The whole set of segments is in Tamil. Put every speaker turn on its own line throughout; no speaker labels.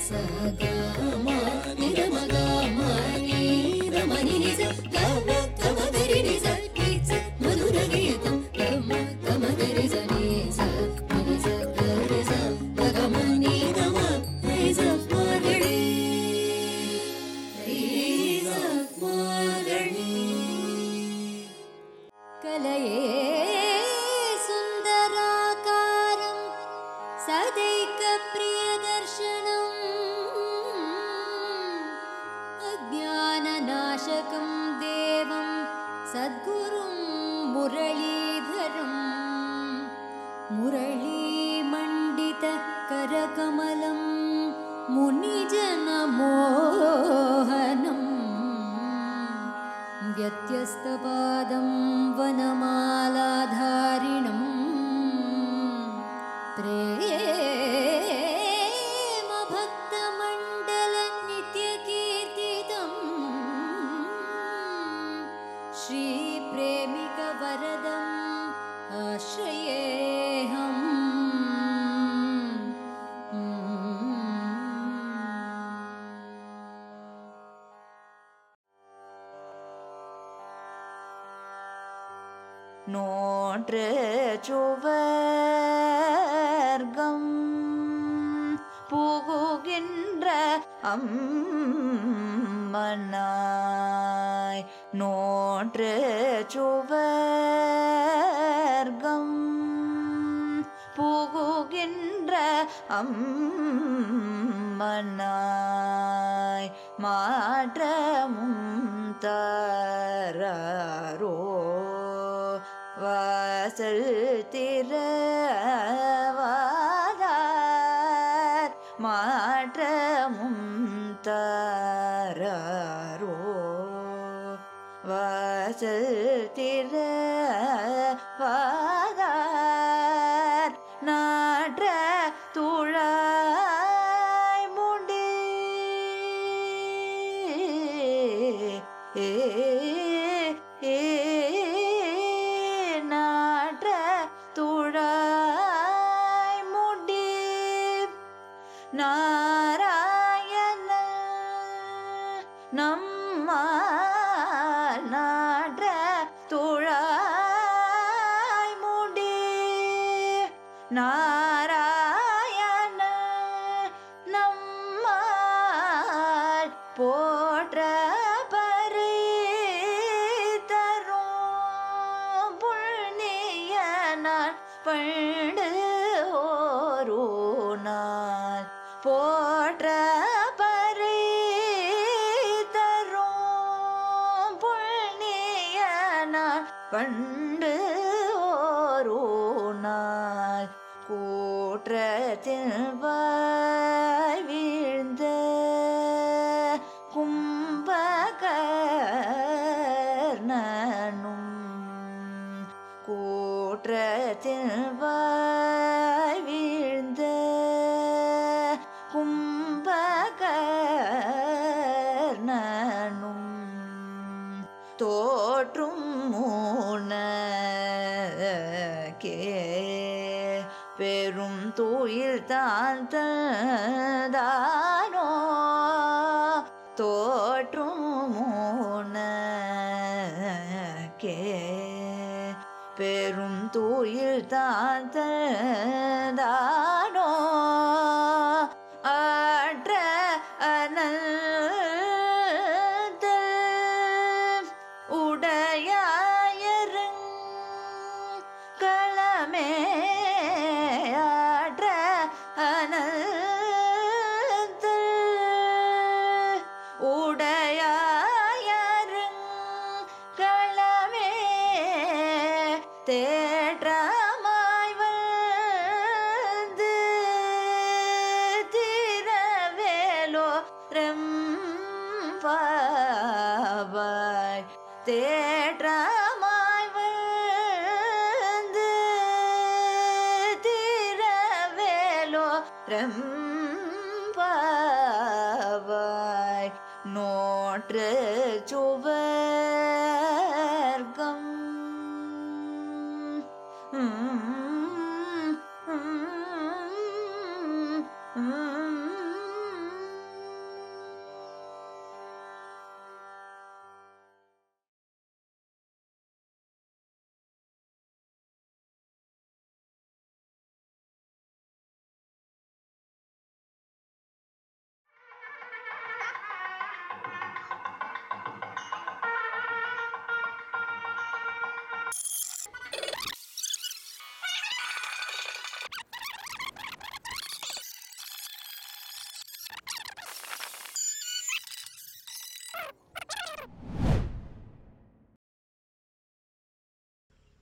ச க ம நி த ம க ம நி த ம நி நி ச க ம க ம க ரி நி ச நி ச மதுர கீதம் க ம க ம க ரி ச நி ச நி நி ச க ரி ச க க ம நி த ம ரி ச ம க ரி ரி ச ம க ரி கலையே சுந்தராகாரம் சதைக்க பிரியதர்ஷனம் அஜானநாசகம் தேவம் சத்குரும் முரளீதரம் முரளீமண்டித கரகமலம் முனிஜனமோகனம் व्यत्यस्तपादं वनमालाधारिणम् प्रेमभक्तमण्डलनित्यकीर्तितम् श्रीप्रेमिकवरदम् आश्रयेऽहम्
நோற்று சுவர்க்கம் புகுகின்ற அம்மனாய் நோற்று சுவர்க்கம் புகுகின்ற அம்மனாய் மாற்றமும் தராரோ வாசல் திறவாதார் மாற்றமும் தராரோ வாசல் திறவாதார் நாற்ற துழாய் முடி ஏ ஏ நாற்ற துழாய் முடி நாராயண நம்மா நாற்ற துழாய் முடி நாராயண நம்மால் போற்ற பரி தரும் புண்ணிய நாள் பண்டு ஓரோ நாள் போற்ற பரி தரும் புண்ணிய நாள் பண்டு ஓரோ நாள் கூற்றத்தில் வாய் வீழ்ந்த கும்பகர்ணனும் கூற்றத்தில் வாய் வீழ்ந்த கும்பகர்ணனும் தோற்றும் மூனக்கே பெரும் தூயில் தான் தானோ தோற்றும் மூனக்கே பெரும் தூயில் தான் தானோ ஆற்ற அனந்த உடையாயருங் களமே ஆற்ற அனந்த உடையாயருங் களமே தேற்றமாய் வந்து திரவேலோ ரெம்பாவாய் தேற்றமாய் வந்து திரவேலோ ரெம்பாவாய் நோற்று சுவர்க்கம் உம் உம் உம்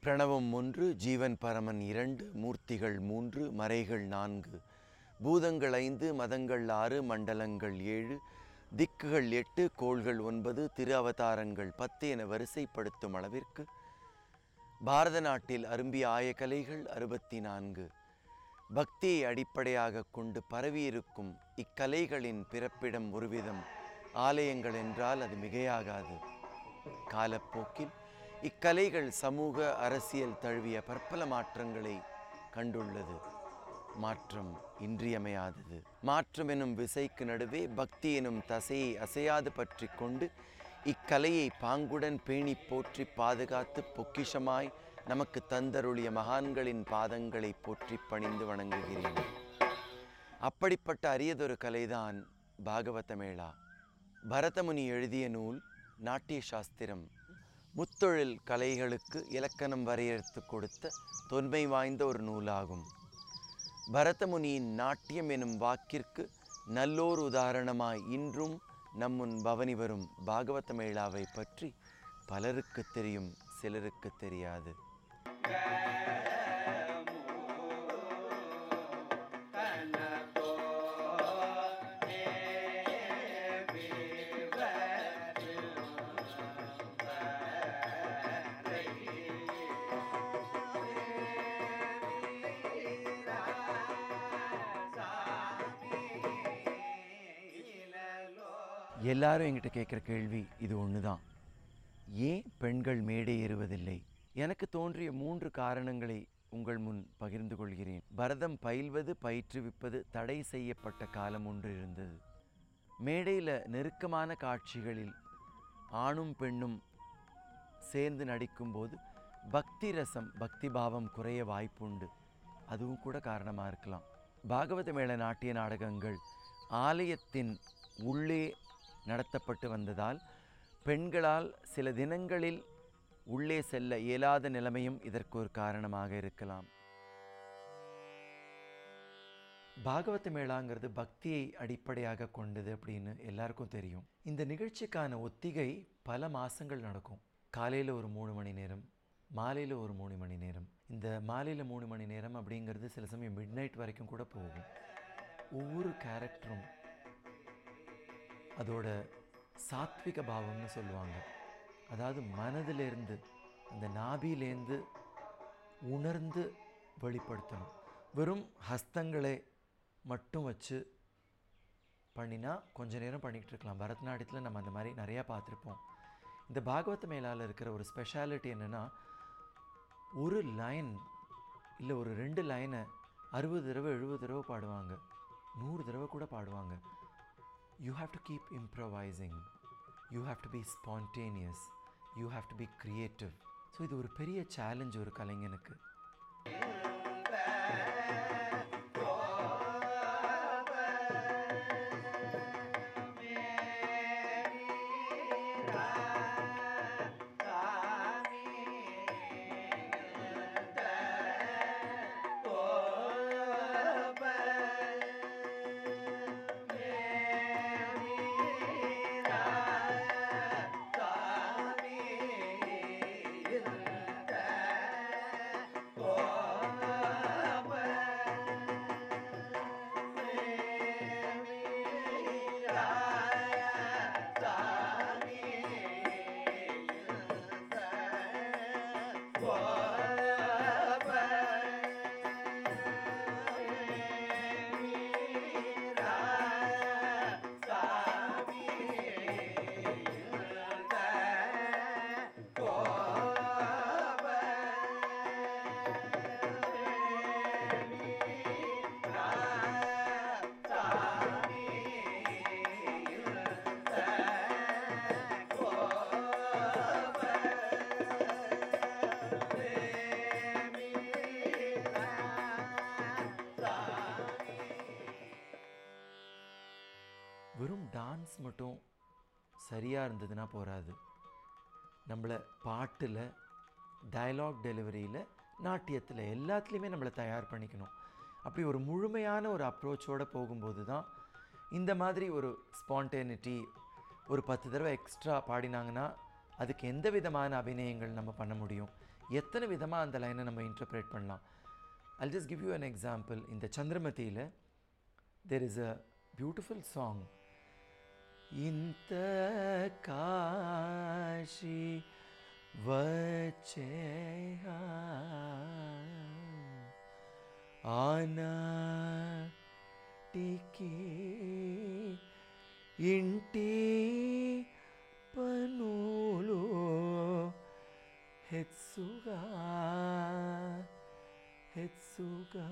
பிரணவம் ஒன்று ஜீவன் பரமன் இரண்டு மூர்த்திகள் மூன்று மறைகள் நான்கு பூதங்கள் ஐந்து மதங்கள் ஆறு மண்டலங்கள் ஏழு திக்குகள் எட்டு கோள்கள் ஒன்பது திரு அவதாரங்கள் பத்து என வரிசைப்படுத்தும் அளவிற்கு பாரத நாட்டில் அரும்பிய ஆயக்கலைகள் அறுபத்தி நான்கு பக்தியை அடிப்படையாக கொண்டு பரவியிருக்கும் இக்கலைகளின் பிறப்பிடம் ஒருவிதம் ஆலயங்கள் என்றால் அது மிகையாகாது காலப்போக்கில் இக்கலைகள் சமூக அரசியல் தழுவிய பற்பல மாற்றங்களை கண்டுள்ளது மாற்றம் இன்றியமையாதது மாற்றம் எனும் விசைக்கு நடுவே பக்தி எனும் தசையை அசையாது பற்றி கொண்டு இக்கலையை பாங்குடன் பேணி போற்றி பாதுகாத்து பொக்கிஷமாய் நமக்கு தந்தருளிய மகான்களின் பாதங்களை போற்றி பணிந்து வணங்குகிறேன் அப்படிப்பட்ட அரியதொரு கலைதான் பாகவத மேளா பரதமுனி எழுதிய நூல் நாட்டிய சாஸ்திரம் முத்தொழில் கலைகளுக்கு இலக்கணம் வரையறுத்து கொடுத்த தொன்மை வாய்ந்த ஒரு நூலாகும் பரதமுனியின் நாட்டியம் எனும் வாக்கிற்கு நல்லோர் உதாரணமாய் இன்றும் நம்முன் பவனி வரும் பாகவத மேளாவை பற்றி பலருக்கு தெரியும் சிலருக்கு தெரியாது எல்லாரும் என்கிட்ட கேட்குற கேள்வி இது ஒன்று தான் ஏன் பெண்கள் மேடை ஏறுவதில்லை எனக்கு தோன்றிய மூன்று காரணங்களை உங்கள் முன் பகிர்ந்து கொள்கிறேன் பரதம் பயில்வது பயிற்றுவிப்பது தடை செய்யப்பட்ட காலம் ஒன்று இருந்தது மேடையில் நெருக்கமான காட்சிகளில் ஆணும் பெண்ணும் சேர்ந்து நடிக்கும்போது பக்தி ரசம் பக்தி பாவம் குறைய வாய்ப்புண்டு அதுவும் கூட காரணமாக இருக்கலாம் பாகவத மேள நாட்டிய நாடகங்கள் ஆலயத்தின் உள்ளே நடத்தப்பட்டு வந்ததால் பெண்களால் சில தினங்களில் உள்ளே செல்ல இயலாத நிலைமையும் இதற்கு ஒரு காரணமாக இருக்கலாம் பாகவத மேளாங்கிறது பக்தியை அடிப்படையாக கொண்டது அப்படின்னு எல்லாருக்கும் தெரியும் இந்த நிகழ்ச்சிக்கான ஒத்திகை பல மாதங்கள் நடக்கும் காலையில் ஒரு மூணு மணி நேரம் மாலையில் ஒரு மூணு மணி நேரம் இந்த மாலையில் மூணு மணி நேரம் அப்படிங்கிறது சில சமயம் மிட் நைட் வரைக்கும் கூட போகும் ஒவ்வொரு கேரக்டரும் அதோட சாத்விக பாவம்னு சொல்லுவாங்க அதாவது மனதிலேருந்து அந்த நாபியிலேருந்து உணர்ந்து வெளிப்படுத்தணும் வெறும் ஹஸ்தங்களை மட்டும் வச்சு பண்ணினா கொஞ்ச நேரம் பண்ணிக்கிட்டு இருக்கலாம் பரதநாட்டியத்தில் நம்ம அந்த மாதிரி நிறையா பார்த்துருப்போம் இந்த பாகவத மேலால் இருக்கிற ஒரு ஸ்பெஷாலிட்டி என்னென்னா ஒரு லைன் இல்லை ஒரு ரெண்டு லைனை அறுபது தடவை எழுபது தடவை பாடுவாங்க நூறு தடவை கூட பாடுவாங்க you have to keep improvising you have to be spontaneous you have to be creative so இது ஒரு பெரிய சேலஞ்ச் ஒரு கலைஞனுக்கு வெறும் டான்ஸ் மட்டும் சரியாக இருந்ததுன்னா போகாது நம்மளை பாட்டில் டயலாக் டெலிவரியில் நாட்டியத்தில் எல்லாத்துலேயுமே நம்மளை தயார் பண்ணிக்கணும் அப்படி ஒரு முழுமையான ஒரு அப்ரோச்சோடு போகும்போது தான் இந்த மாதிரி ஒரு ஸ்பான்டேனிட்டி ஒரு பத்து தடவை எக்ஸ்ட்ரா பாடினாங்கன்னா அதுக்கு எந்த விதமான அபிநயங்கள் நம்ம பண்ண முடியும் எத்தனை விதமாக அந்த லைனை நம்ம இன்டர்பிரேட் பண்ணலாம் I'll just give you an example இந்த சந்திரமதியில் there is a beautiful song ఇంత కాశీ వచ్చేహా ఆనాటికి ఇంటి పనులు హెచ్చుగా ஹெட்ஸுகா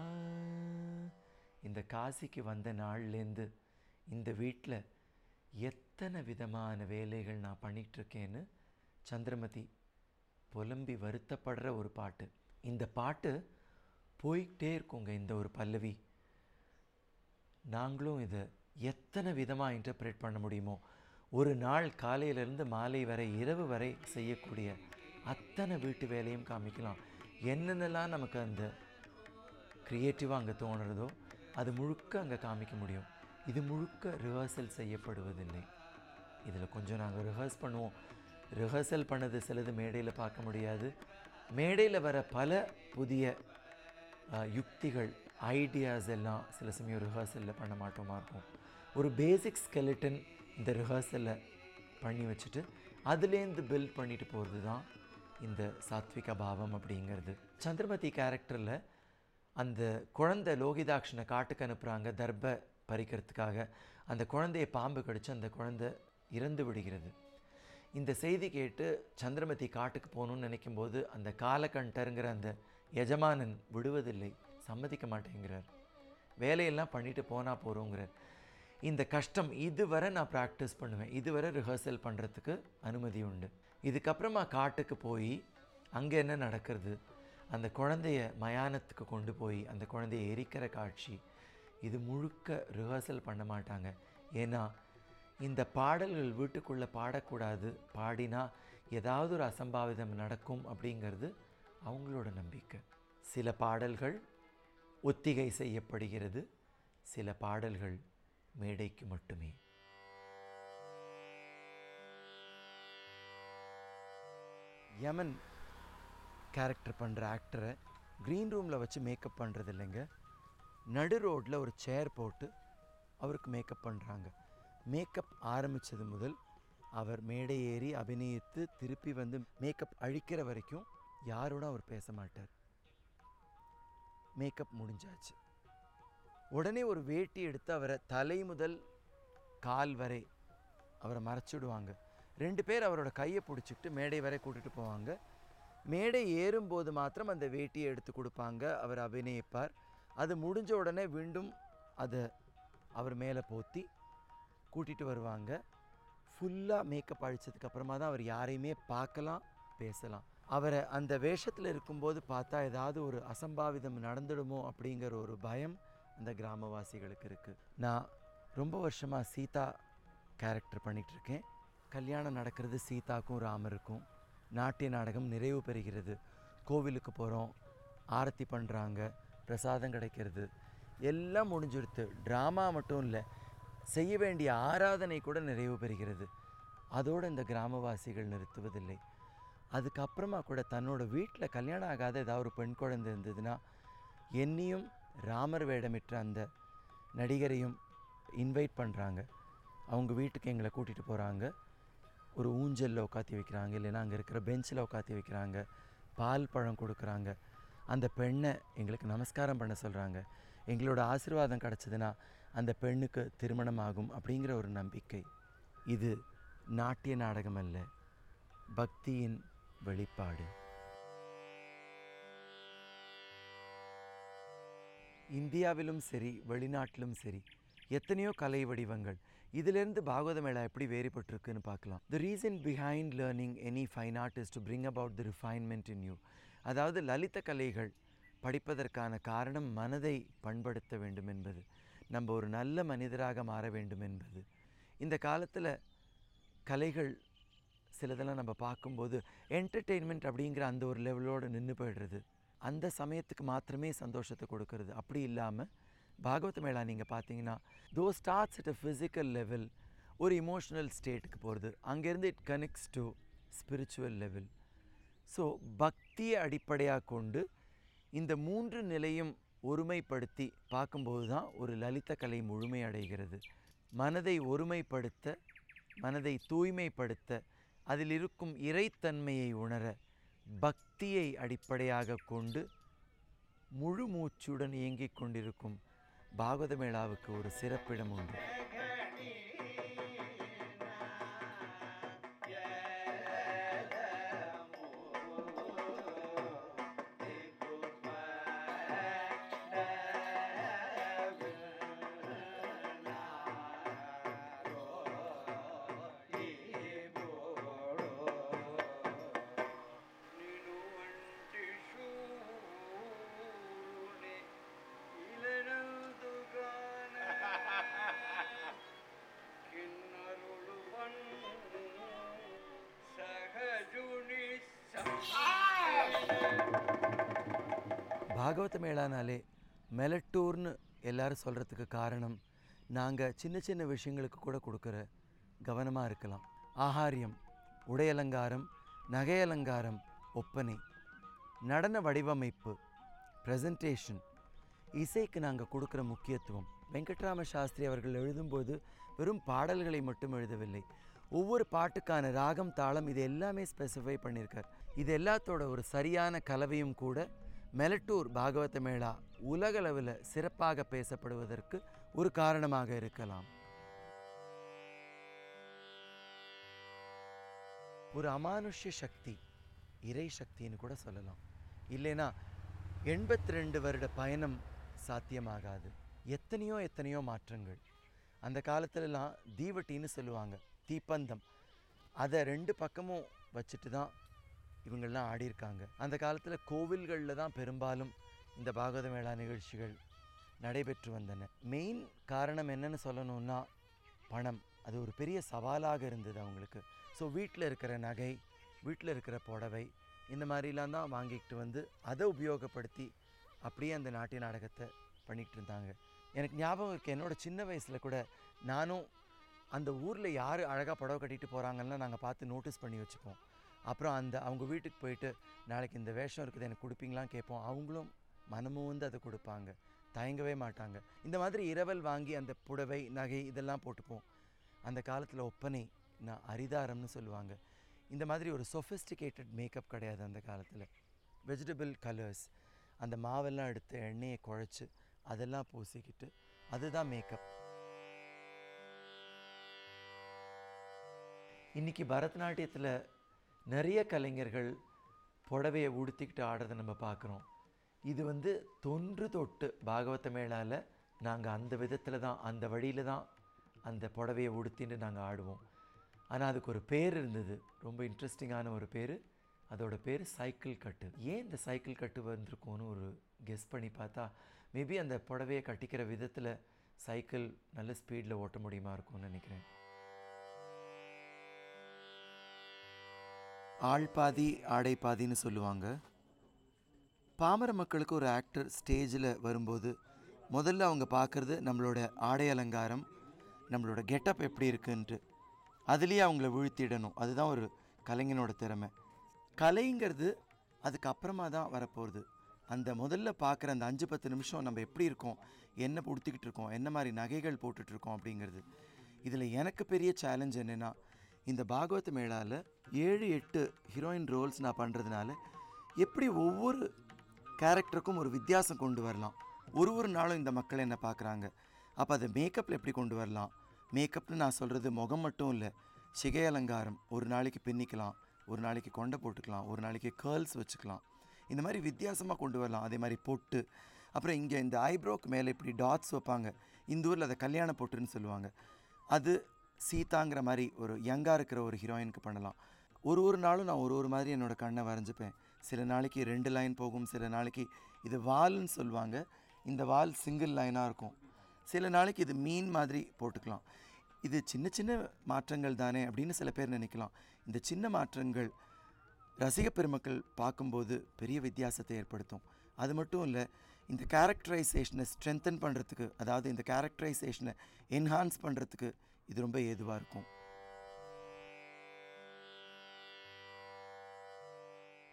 இந்த காசிக்கு வந்த நாள்லேருந்து இந்த வீட்டில் எத்தனை விதமான வேலைகள் நான் பண்ணிகிட்ருக்கேன்னு சந்திரமதி புலம்பி வருத்தப்படுற ஒரு பாட்டு இந்த பாட்டு போய்கிட்டே இருக்குங்க இந்த ஒரு பல்லவி நாங்களும் இதை எத்தனை விதமாக இன்டர்பிரேட் பண்ண முடியுமோ ஒரு நாள் காலையிலேருந்து மாலை வரை இரவு வரை செய்யக்கூடிய அத்தனை வீட்டு வேலையும் காமிக்கலாம் என்னென்னலாம் நமக்கு அந்த க்ரியேட்டிவாக அங்கே தோணுறதோ அது முழுக்க அங்கே காமிக்க முடியும் இது முழுக்க ரிஹர்சல் செய்யப்படுவதில்லை இதில் கொஞ்சம் நாங்கள் ரிஹர்ஸ் பண்ணுவோம் ரிஹர்சல் பண்ணது சிலது மேடையில் பார்க்க முடியாது மேடையில் வர பல புதிய அஹ், யுக்திகள் ஐடியாஸ் எல்லாம் சில சமயம் ரிஹர்சலில் பண்ண மாட்டோமா இருக்கும் ஒரு பேசிக் skeleton இந்த ரிஹர்சலில் பண்ணி வச்சுட்டு அதுலேருந்து பில்ட் பண்ணிட்டு போகிறது தான் இந்த சாத்விக பாவம் அப்படிங்கிறது சந்திரமதி கேரக்டரில் அந்த குழந்தை லோகிதாக்ஷனை காட்டுக்கு அனுப்புகிறாங்க தர்ப பறிக்கிறதுக்காக அந்த குழந்தையை பாம்பு கடிச்சு அந்த குழந்தை இறந்து விடுகிறது இந்த செய்தி கேட்டு சந்திரமதி காட்டுக்கு போகணும்னு நினைக்கும்போது அந்த காலகண்டருங்கிற அந்த எஜமானன் விடுவதில்லை சம்மதிக்க மாட்டேங்கிறார் வேலையெல்லாம் பண்ணிட்டு போனால் போகிறோங்கிறார் இந்த கஷ்டம் இதுவரை நான் ப்ராக்டிஸ் பண்ணுவேன் இதுவரை ரிஹர்சல் பண்ணுறதுக்கு அனுமதி உண்டு இதுக்கப்புறமா காட்டுக்கு போய் அங்கே என்ன நடக்கிறது அந்த குழந்தைய மயானத்துக்கு கொண்டு போய் அந்த குழந்தைய எரிக்கிற காட்சி இது முழுக்க ரிஹர்சல் பண்ண மாட்டாங்க ஏன்னா இந்த பாடல்கள் வீட்டுக்குள்ளே பாடக்கூடாது பாடினா ஏதாவது ஒரு அசம்பாவிதம் நடக்கும் அப்படிங்கிறது அவங்களோட நம்பிக்கை சில பாடல்கள் ஒத்திகை செய்யப்படுகிறது சில பாடல்கள் மேடைக்கு மட்டுமே யமன் கேரக்டர் பண்ணுற ஆக்டரை க்ரீன் ரூமில் வச்சு மேக்கப் பண்ணுறது இல்லைங்க நடு ரோட்டில் ஒரு சேர் போட்டு அவருக்கு மேக்கப் பண்ணுறாங்க மேக்கப் ஆரம்பித்தது முதல் அவர் மேடை ஏறி அபிநயித்து திருப்பி வந்து மேக்கப் அழிக்கிற வரைக்கும் யாரோட அவர் பேச மாட்டார் மேக்கப் முடிஞ்சாச்சு உடனே ஒரு வேட்டி எடுத்து அவரை தலை முதல் கால் வரை அவரை மறைச்சிடுவாங்க ரெண்டு பேர் அவரோட கையை பிடிச்சிக்கிட்டு மேடை வரை கூட்டிகிட்டு போவாங்க மேடை ஏறும்போது மாத்திரம் அந்த வேட்டியை எடுத்து கொடுப்பாங்க அவர் அபிநயிப்பார் அது முடிஞ்ச உடனே மீண்டும் அதை அவர் மேலே போத்தி கூட்டிகிட்டு வருவாங்க ஃபுல்லாக மேக்கப் அழிச்சதுக்கு அப்புறமா தான் அவர் யாரையுமே பார்க்கலாம் பேசலாம் அவரை அந்த வேஷத்தில் இருக்கும்போது பார்த்தா ஏதாவது ஒரு அசம்பாவிதம் நடந்துடுமோ அப்படிங்கிற ஒரு பயம் அந்த கிராமவாசிகளுக்கு இருக்குது நான் ரொம்ப வருஷமாக சீதா கேரக்டர் பண்ணிட்டு இருக்கேன் கல்யாணம் நடக்கிறது சீதாக்கும் ராமருக்கும் நாட்டிய நாடகம் நிறைவு பெறுகிறது கோவிலுக்கு போகிறோம் ஆரத்தி பண்ணுறாங்க பிரசாதம் கிடைக்கிறது எல்லாம் முடிஞ்சிடுத்து ட்ராமா மட்டும் இல்லை செய்ய வேண்டிய ஆராதனை கூட நிறைவு பெறுகிறது அதோடு இந்த கிராமவாசிகள் நிறுத்துவதில்லை அதுக்கப்புறமா கூட தன்னோட வீட்டில் கல்யாணம் ஆகாத ஏதாவது ஒரு பெண் குழந்தை இருந்ததுன்னா என்னையும் ராமர் வேடமிட்ட அந்த நடிகரையும் இன்வைட் பண்ணுறாங்க அவங்க வீட்டுக்கு எங்களை கூட்டிகிட்டு போகிறாங்க ஒரு ஊஞ்சலில் உட்காத்தி வைக்கிறாங்க இல்லைன்னா அங்கே இருக்கிற பெஞ்சில் உட்காத்தி வைக்கிறாங்க பால் பழம் கொடுக்குறாங்க அந்த பெண்ணை எங்களுக்கு நமஸ்காரம் பண்ண சொல்கிறாங்க எங்களோட ஆசீர்வாதம் கிடச்சதுன்னா அந்த பெண்ணுக்கு திருமணம் ஆகும் அப்படிங்கிற ஒரு நம்பிக்கை இது நாட்டிய நாடகம் அல்ல பக்தியின் வெளிப்பாடு இந்தியாவிலும் சரி வெளிநாட்டிலும் சரி எத்தனையோ கலை வடிவங்கள் இதிலிருந்து பாகவத மேளா எப்படி வேறுபட்டிருக்குன்னு பார்க்கலாம் the reason behind learning any fine art is to bring about the refinement in you அதாவது லலித கலைகள் படிப்பதற்கான காரணம் மனதை பண்படுத்த வேண்டும் என்பது நம்ம ஒரு நல்ல மனிதராக மாற வேண்டும் என்பது இந்த காலத்தில் கலைகள் சிலதெல்லாம் நம்ம பார்க்கும்போது என்டர்டெயின்மெண்ட் அப்படிங்கிற அந்த ஒரு லெவலோடு நின்று போயிடுறது அந்த சமயத்துக்கு மாத்திரமே சந்தோஷத்தை கொடுக்கறது அப்படி இல்லாமல் பாகவத மேளா நீங்கள் பார்த்தீங்கன்னா though starts at a physical level ஒரு இமோஷனல் ஸ்டேட்டுக்கு போகிறது அங்கேருந்து it connects to spiritual level so பக்தியை அடிப்படையாக கொண்டு இந்த மூன்று நிலையும் ஒருமைப்படுத்தி பார்க்கும்போது தான் ஒரு லலித கலை முழுமையடைகிறது மனதை ஒருமைப்படுத்த மனதை தூய்மைப்படுத்த அதில் இருக்கும் இறைத்தன்மையை உணர பக்தியை அடிப்படையாக கொண்டு முழு மூச்சுடன் இயங்கிக் கொண்டிருக்கும் பாகவத மேளாவுக்கு ஒரு சிறப்பிடம் உண்டு
నిలువంటి శూరుని ఇలనందుగాన కిన్నరులు సహజుని
பாகவத மேளானாலே மெலட்டூர்னு எல்லாரும் சொல்கிறதுக்கு காரணம் நாங்கள் சின்ன சின்ன விஷயங்களுக்கு கூட கொடுக்குற கவனமாக இருக்கலாம் ஆகாரியம் உடையலங்காரம் நகையலங்காரம் ஒப்பனை நடன வடிவமைப்பு ப்ரெசன்டேஷன் இசைக்கு நாங்கள் கொடுக்குற முக்கியத்துவம் வெங்கட்ராம சாஸ்திரி அவர்கள் எழுதும்போது வெறும் பாடல்களை மட்டும் எழுதவில்லை ஒவ்வொரு பாட்டுக்கான ராகம் தாளம் இது எல்லாமே ஸ்பெசிஃபை பண்ணியிருக்கார் இது எல்லாத்தோட ஒரு சரியான கலவையும் கூட மெலட்டூர் பாகவத மேளா உலகளவில் சிறப்பாக பேசப்படுவதற்கு ஒரு காரணமாக இருக்கலாம் ஒரு அமானுஷ்ய சக்தி இறை சக்தின்னு கூட சொல்லலாம் இல்லைனா எண்பத்தி ரெண்டு வருட பயணம் சாத்தியமாகாது எத்தனையோ எத்தனையோ மாற்றங்கள் அந்த காலத்துலலாம் தீவட்டின்னு சொல்லுவாங்க தீப்பந்தம் அதை ரெண்டு பக்கமும் வச்சுட்டு தான் இவங்கெல்லாம் ஆடியிருக்காங்க அந்த காலத்தில் கோவில்களில் தான் பெரும்பாலும் இந்த பாகவத மேளா நிகழ்ச்சிகள் நடைபெற்று வந்தன மெயின் காரணம் என்னன்னு சொல்லணும்னா பணம் அது ஒரு பெரிய சவாலாக இருந்தது அவங்களுக்கு ஸோ வீட்டில் இருக்கிற நகை வீட்டில் இருக்கிற புடவை இந்த மாதிரிலாம் தான் வாங்கிக்கிட்டு வந்து அதை உபயோகப்படுத்தி அப்படியே அந்த நாட்டிய நாடகத்தை பண்ணிக்கிட்டு இருந்தாங்க எனக்கு ஞாபகம் இருக்கு என்னோட சின்ன வயசில் கூட நானும் அந்த ஊரில் யார் அழகாக புடவை கட்டிட்டு போகிறாங்கன்னா நாங்கள் பார்த்து நோட்டீஸ் பண்ணி வச்சுப்போம் அப்புறம் அந்த அவங்க வீட்டுக்கு போயிட்டு நாளைக்கு இந்த வேஷம் இருக்குது எனக்கு கொடுப்பீங்களான்னு கேட்போம் அவங்களும் மனமும் வந்து அதை கொடுப்பாங்க தயங்கவே மாட்டாங்க இந்த மாதிரி இரவல் வாங்கி அந்த புடவை நகை இதெல்லாம் போட்டுப்போம் அந்த காலத்தில் ஒப்பனை நான் அரிதாரம்னு சொல்லுவாங்க இந்த மாதிரி ஒரு சொஃபிஸ்டிகேட்டட் மேக்கப் கிடையாது அந்த காலத்தில் வெஜிடபிள் கலர்ஸ் அந்த மாவெல்லாம் எடுத்து எண்ணெயை குழச்சி அதெல்லாம் பூசிக்கிட்டு அதுதான் மேக்கப் இன்னைக்கு பரதநாட்டியத்தில் நிறைய கலைஞர்கள் புடவையை உடுத்திக்கிட்டு ஆடுறதை நம்ம பார்க்குறோம் இது வந்து தொன்று தொட்டு பாகவத மேளால நாங்கள் அந்த விதத்தில் தான் அந்த வழியில் தான் அந்த புடவையை உடுத்தின்னு நாங்கள் ஆடுவோம் ஆனால் அதுக்கு ஒரு பேர் இருந்தது ரொம்ப இன்ட்ரெஸ்டிங்கான ஒரு பேர் அதோட பேர் சைக்கிள் கட்டு ஏன் இந்த சைக்கிள் கட்டு வந்திருக்கும்னு ஒரு கெஸ் பண்ணி பார்த்தா மேபி அந்த புடவையை கட்டிக்கிற விதத்தில் சைக்கிள் நல்ல ஸ்பீடில் ஓட்ட முடியுமா இருக்கும்னு நினைக்கிறேன் ஆள் பாதி ஆடை பாதின்னு சொல்லுவாங்க பாமர மக்களுக்கு ஒரு ஆக்டர் ஸ்டேஜில் வரும்போது முதல்ல அவங்க பார்க்குறது நம்மளோட ஆடை அலங்காரம் நம்மளோட கெட்டப் எப்படி இருக்குன்ட்டு அதுலேயே அவங்கள வீழ்த்திடணும் அதுதான் ஒரு கலைஞனோட திறமை கலைங்கிறது அதுக்கு அப்புறமா தான் வரப்போகிறது அந்த முதல்ல பார்க்குற அந்த அஞ்சு பத்து நிமிஷம் நம்ம எப்படி இருக்கோம் என்ன உடுத்திக்கிட்டு இருக்கோம் என்ன மாதிரி நகைகள் போட்டுட்டு இருக்கோம் அப்படிங்கிறது இதில் எனக்கு பெரிய சேலஞ்ச் என்னென்னா இந்த பாகவத மேளாவில் ஏழு எட்டு ஹீரோயின் ரோல்ஸ் நான் பண்ணுறதுனால எப்படி ஒவ்வொரு கேரக்டருக்கும் ஒரு வித்தியாசம் கொண்டு வரலாம் ஒரு ஒரு நாளும் இந்த மக்கள் என்ன பார்க்குறாங்க அப்போ அதை மேக்கப்பில் எப்படி கொண்டு வரலாம் மேக்கப்னு நான் சொல்கிறது முகம் மட்டும் இல்லை சிகை அலங்காரம் ஒரு நாளைக்கு பின்னிக்கலாம் ஒரு நாளைக்கு கொண்டை போட்டுக்கலாம் ஒரு நாளைக்கு கேர்ள்ஸ் வச்சுக்கலாம் இந்த மாதிரி வித்தியாசமாக கொண்டு வரலாம் அதே மாதிரி பொட்டு அப்புறம் இங்கே இந்த ஐப்ரோக்கு மேலே இப்படி டாட்ஸ் வைப்பாங்க இந்த ஊரில் அதை கல்யாண பொட்டுன்னு சொல்லுவாங்க அது சீதாங்கிற மாதிரி ஒரு யங்காக இருக்கிற ஒரு ஹீரோயினுக்கு பண்ணலாம் ஒரு ஒரு நாளும் நான் ஒரு ஒரு மாதிரி என்னோட கண்ணை வரைஞ்சிப்பேன் சில நாளைக்கு ரெண்டு லைன் போகும் சில நாளைக்கு இது வால்னு சொல்லுவாங்க இந்த வால் சிங்கிள் லைனாக இருக்கும் சில நாளைக்கு இது மீன் மாதிரி போட்டுக்கலாம் இது சின்ன சின்ன மாற்றங்கள் தானே அப்படின்னு சில பேர் நினைக்கலாம் இந்த சின்ன மாற்றங்கள் ரசிக பெருமக்கள் பார்க்கும்போது பெரிய வித்தியாசத்தை ஏற்படுத்தும் அது மட்டும் இல்லை இந்த கேரக்டரைசேஷனை ஸ்ட்ரென்தன் பண்ணுறதுக்கு அதாவது இந்த கேரக்டரைசேஷனை என்ஹான்ஸ் பண்ணுறதுக்கு இது ரொம்ப ஏதுவாக இருக்கும்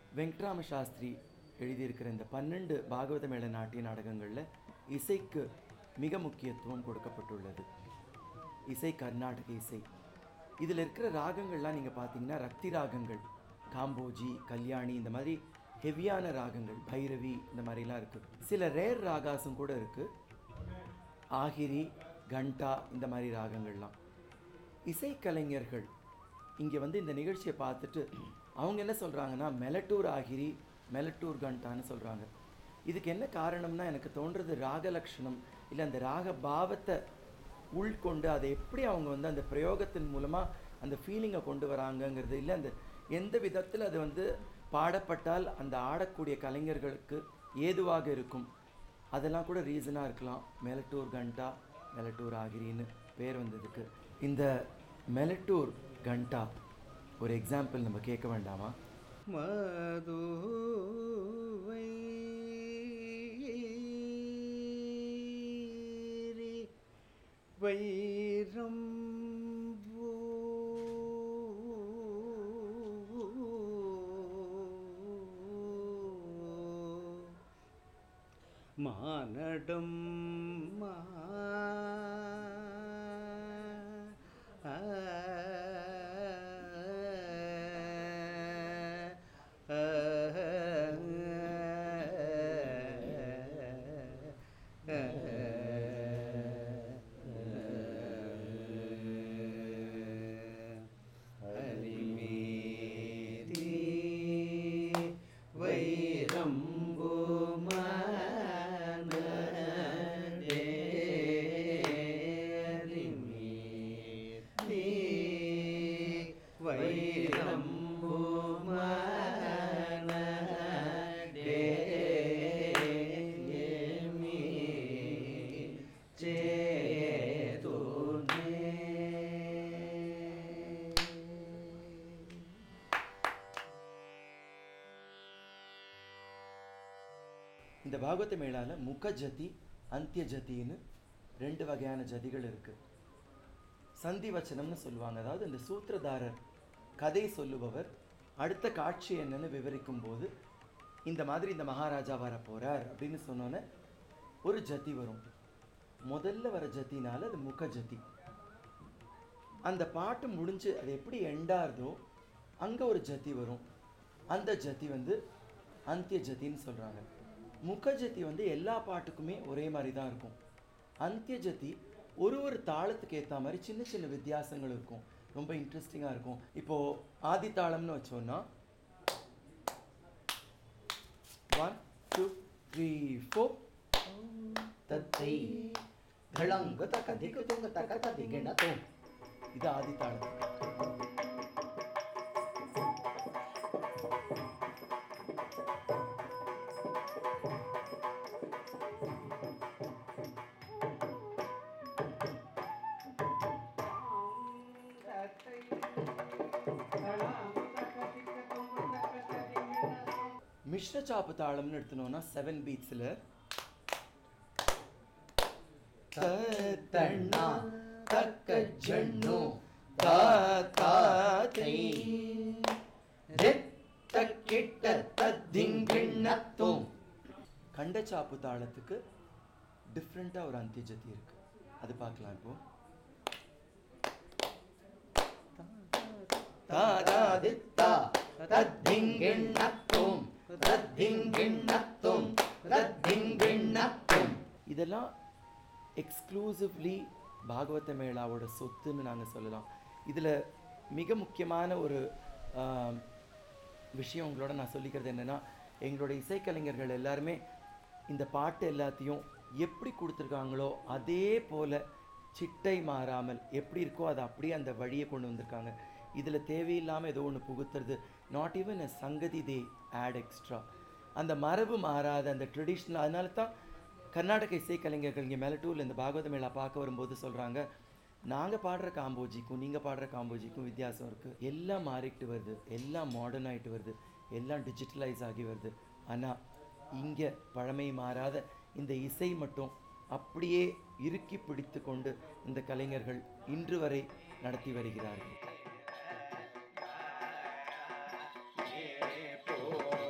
வெங்கட்ராம சாஸ்திரி எழுதியிருக்கிற இந்த பன்னெண்டு பாகவத மேள நாட்டிய நாடகங்களில் இசைக்கு மிக முக்கியத்துவம் கொடுக்கப்பட்டுள்ளது இசை கர்நாடக இசை இதில் இருக்கிற ராகங்கள்லாம் நீங்கள் பார்த்தீங்கன்னா ரக்தி ராகங்கள் காம்போஜி கல்யாணி இந்த மாதிரி ஹெவியான ராகங்கள் பைரவி இந்த மாதிரிலாம் இருக்குது சில ரேர் ராகாஸும் கூட இருக்குது ஆகிரி கண்டா இந்த மாதிரி ராகங்கள்லாம் இசைக்கலைஞர்கள் இங்கே வந்து இந்த நிகழ்ச்சியை பார்த்துட்டு அவங்க என்ன சொல்கிறாங்கன்னா மெலட்டூர் ஆகிரி மெலட்டூர் கண்டான்னு சொல்கிறாங்க இதுக்கு என்ன காரணம்னா எனக்கு தோன்றது ராக லக்ஷணம் இல்லை அந்த ராக பாவத்தை உள்கொண்டு அதை எப்படி அவங்க வந்து அந்த பிரயோகத்தின் மூலமாக அந்த ஃபீலிங்கை கொண்டு வராங்கங்கிறது இல்லை அந்த எந்த விதத்தில் அது வந்து பாடப்பட்டால் அந்த ஆடக்கூடிய கலைஞர்களுக்கு ஏதுவாக இருக்கும் அதெல்லாம் கூட ரீசனாக இருக்கலாம் மெலட்டூர் கண்டா மெலட்டூர் ஆகிரின்னு பேர் வந்ததுக்கு இந்த மெலட்டூர் கண்டா ஒரு எக்ஸாம்பிள் நம்ம கேட்க வேண்டாமா
மதுவை வைரம் மானடம் மா வைரம்பு வைரம்பு
இந்த பாகவத மேளால முக ஜதி அந்திய ஜதின்னு ரெண்டு வகையான ஜதிகள் இருக்கு சந்தி வச்சனம்னு சொல்லுவாங்க அதாவது இந்த சூத்திரதாரர் கதை சொல்லுபவர் அடுத்த காட்சி என்னன்னு விவரிக்கும் போது இந்த மாதிரி இந்த மகாராஜா வர போறார் அப்படின்னு சொன்னோன்னே ஒரு ஜதி வரும் முதல்ல வர ஜதினால அது முக ஜதி அந்த பாட்டு முடிஞ்சு அது எப்படி எண்டாருதோ அங்கே ஒரு ஜதி வரும் அந்த ஜதி வந்து அந்திய ஜதின்னு சொல்கிறாங்க முக ஜதி வந்து எல்லா பாட்டுக்குமே ஒரே மாதிரி தான் இருக்கும் அந்திய ஜதி ஒரு ஒரு தாளத்துக்கு ஏற்ற மாதிரி சின்ன சின்ன வித்தியாசங்கள் இருக்கும் ரொம்ப இன்ட்ரெஸ்டிங்காக இருக்கும் இப்போது ஆதி தாளம்னு வச்சோன்னா ஒன் டூ த்ரீ ஃபோர்
தத்தை தளங்கு தக்க திக்கு துங்க தக்க ததி கிணத்தும்
இது ஆதி தாளம் மிஸ்ர சாப்பு தாளம்னு எடுத்தனோம்னா செவன் பீட்ஸில்
தண்ணா தக்க ஜண்ணு
தாத்தை
ரெத்த கிட்ட தத்திங்கிண்ணத்தும்
கண்டச்சாப்பு தாளத்துக்கு டிஃப்ரெண்ட்டாக ஒரு அந்தியஜதி இருக்கு அது பார்க்கலாம் இப்போ
தாதாதித்தா தத்திங்கிண்ணத்தும் தத்திங்கிண்ணத்தும் தத்திங்கிண்ணத்தும்
இதெல்லாம் எக்ஸ்க்ளூசிவ்லி பாகவத மேளாவோட சொத்துன்னு நாங்கள் சொல்லலாம் இதில் மிக முக்கியமான ஒரு ஆம், விஷயம் உங்களோட நான் சொல்லிக்கிறது என்னென்னா எங்களோட இசைக்கலைஞர்கள் எல்லாருமே இந்த பாட்டு எல்லாத்தையும் எப்படி கொடுத்துருக்காங்களோ அதே போல் சிட்டை மாறாமல் எப்படி இருக்கோ அதை அப்படியே அந்த வழியை கொண்டு வந்திருக்காங்க இதில் தேவையில்லாமல் ஏதோ ஒன்று புகுத்துறது நாட் ஈவன் a சங்கதி தே ஆட் எக்ஸ்ட்ரா அந்த மரபு மாறாத அந்த ட்ரெடிஷ்னல் அதனால தான் கர்நாடக இசைக்கலைஞர்கள் இங்கே மெலட்டூரில் இந்த பாகவத மேளா பார்க்க வரும்போது சொல்கிறாங்க நாங்கள் பாடுற காம்போஜிக்கும் நீங்கள் பாடுற காம்போஜிக்கும் வித்தியாசம் இருக்குது எல்லாம் மாறிட்டு வருது எல்லாம் மாடர்ன் ஆகிட்டு வருது எல்லாம் டிஜிட்டலைஸ் ஆகி வருது ஆனால் இங்கே பழமை மாறாத இந்த இசை மட்டும் அப்படியே இறுக்கி பிடித்து கொண்டு இந்த கலைஞர்கள் இன்று வரை நடத்தி வருகிறார்கள்
போல்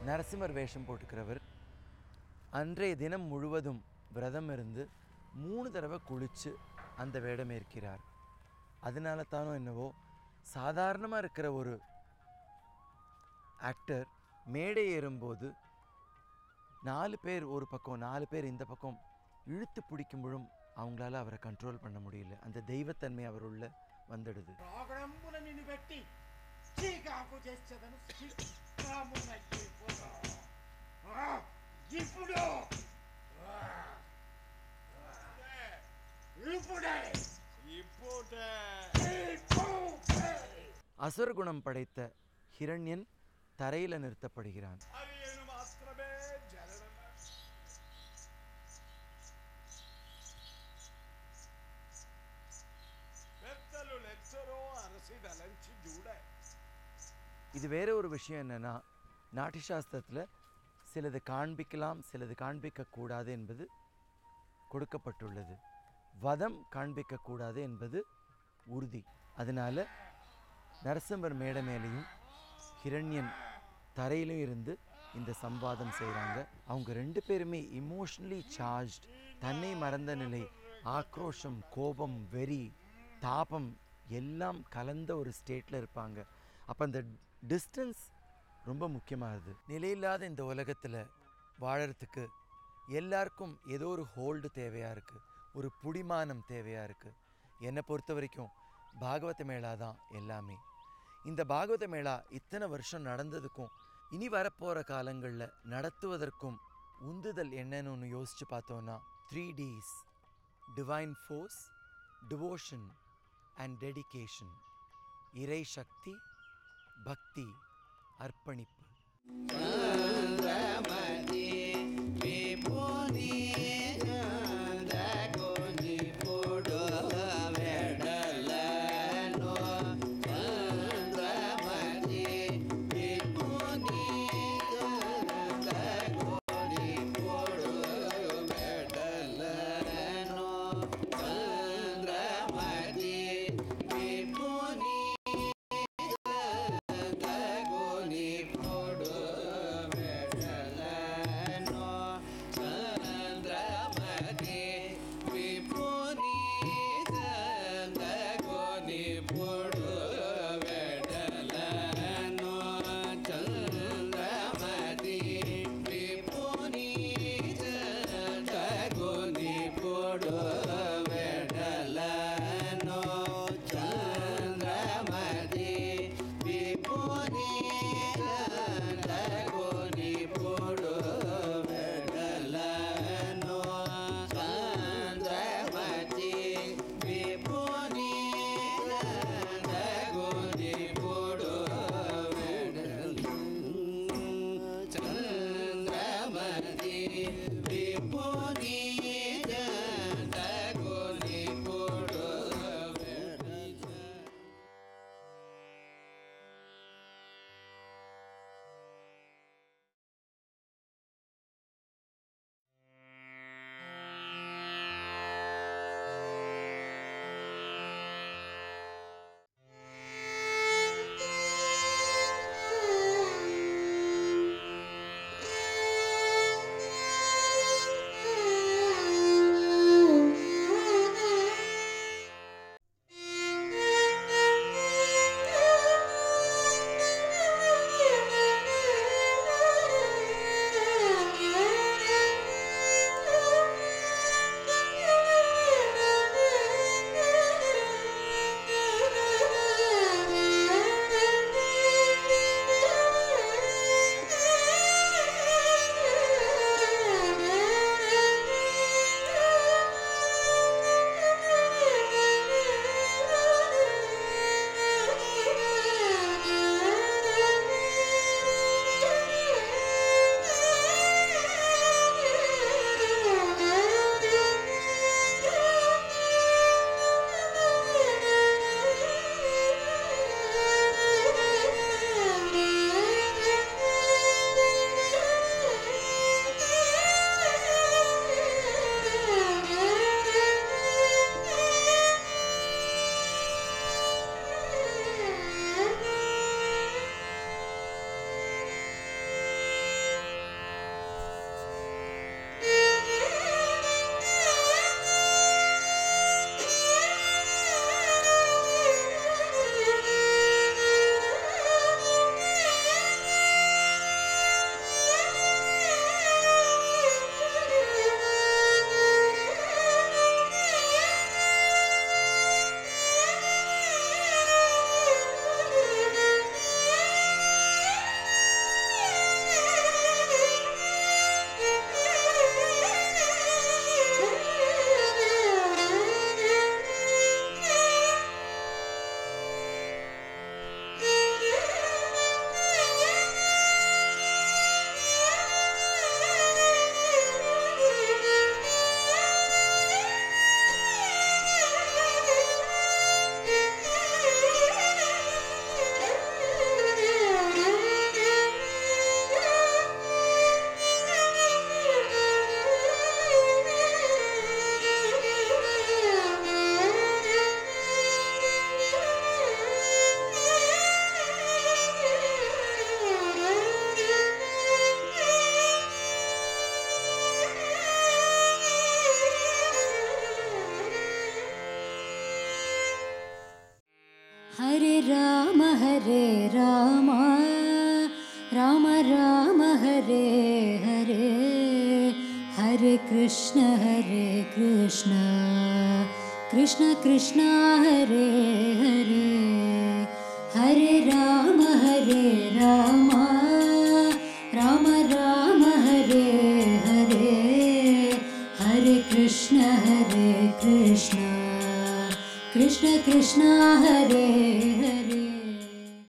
நரசிம்மர் வேஷம் போட்டுக்கிறவர் அன்றைய தினம் முழுவதும் விரதம் இருந்து மூணு தடவை குளித்து அந்த வேடம் ஏற்கிறார் அதனால தானோ என்னவோ சாதாரணமாக இருக்கிற ஒரு ஆக்டர் மேடை ஏறும்போது நாலு பேர் ஒரு பக்கம் நாலு பேர் இந்த பக்கம் இழுத்து பிடிக்கும்பொழுதும் அவங்களால அவரை கண்ட்ரோல் பண்ண முடியல அந்த தெய்வத்தன்மை அவர் உள்ள வந்துடுது
రాగడంబున నిన్ను పెట్టి చీకాకు చేసేదను చిత్రమునైపోతా. ఆ, ఇప్పుడు ఆ, ఇప్పుడే ఇప్పుడే ఇప్పుడే
அசுரகுணம் படைத்த ஹிரண்யன் தரையில் நிறுத்தப்படுகிறான்
అరియను మాత్రమే జరణ పెద్దలు లెచ్చరో అరసి దలంచి చూడే
இது வேற ஒரு விஷயம் என்னன்னா நாட்டிய சாஸ்திரத்தில் சிலது காண்பிக்கலாம் சிலது காண்பிக்கக்கூடாது என்பது கொடுக்கப்பட்டுள்ளது வதம் காண்பிக்கக்கூடாது என்பது உறுதி அதனால நரசிம்மர் மேடை மேலேயும் ஹிரண்யன் தரையிலும் இருந்து இந்த சம்வாதம் செய்கிறாங்க அவங்க ரெண்டு பேருமே இமோஷனலி சார்ஜ்ட் தன்னை மறந்த நிலை ஆக்ரோஷம் கோபம் வெறி தாபம் எல்லாம் கலந்த ஒரு ஸ்டேட்டில் இருப்பாங்க அப்போ அந்த டிஸ்டன்ஸ் ரொம்ப முக்கியமானது நிலையில்லாத இந்த உலகத்தில் வாழறதுக்கு எல்லாருக்கும் ஏதோ ஒரு ஹோல்டு தேவையாக இருக்குது ஒரு புடிமானம் தேவையாக இருக்குது என்னை பொறுத்த வரைக்கும் பாகவத மேளா தான் எல்லாமே இந்த பாகவத மேளா இத்தனை வருஷம் நடந்ததுக்கும் இனி வரப்போகிற காலங்களில் நடத்துவதற்கும் உந்துதல் என்னன்னு ஒன்று யோசித்து பார்த்தோன்னா three D's divine force devotion and dedication இறை சக்தி பக்தி அர்ப்பணிப்பு
हरे राम राम राम हरे हरे हरे कृष्ण हरे कृष्ण कृष्ण कृष्ण हरे हरे हरे राम हरे राम राम राम हरे हरे हरे कृष्ण हरे कृष्ण कृष्ण कृष्ण हरे हरे